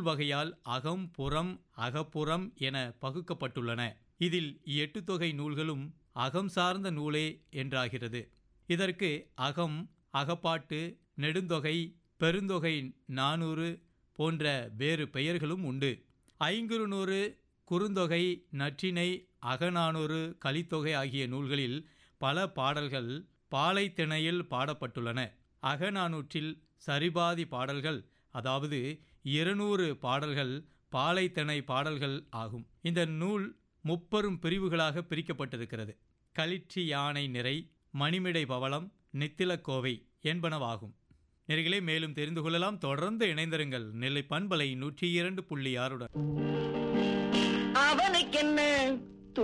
வகையால் அகம் புறம் அகப்புறம் என பகுக்கப்பட்டுள்ளன இதில் எட்டு தொகை நூல்களும் அகம் சார்ந்த நூலே என்றாகிறது இதற்கு அகம் அகப்பாட்டு நெடுந்தொகை பெருந்தொகை நானூறு போன்ற வேறு பெயர்களும் உண்டு ஐங்குறுநூறு குறுந்தொகை நற்றினை அகநானூறு கலித்தொகை ஆகிய நூல்களில் பல பாடல்கள் பாலைத்திணையில் பாடப்பட்டுள்ளன அகநானூற்றில் சரிபாதி பாடல்கள் அதாவது இருநூறு பாடல்கள் பாலைத்திணை பாடல்கள் ஆகும் இந்த நூல் முப்பெரும் பிரிவுகளாக பிரிக்கப்பட்டிருக்கிறது களிற்றி யானை நிறை மணிமிடை பவளம் நித்திலக்கோவை என்பனவாகும் நேர்களே மேலும் தெரிந்து கொள்ளலாம் தொடர்ந்து இணைந்திருங்கள் நெல்லை பண்பலை நூற்றி இரண்டு புள்ளி ஆறுடன் அவனுக்கென்ன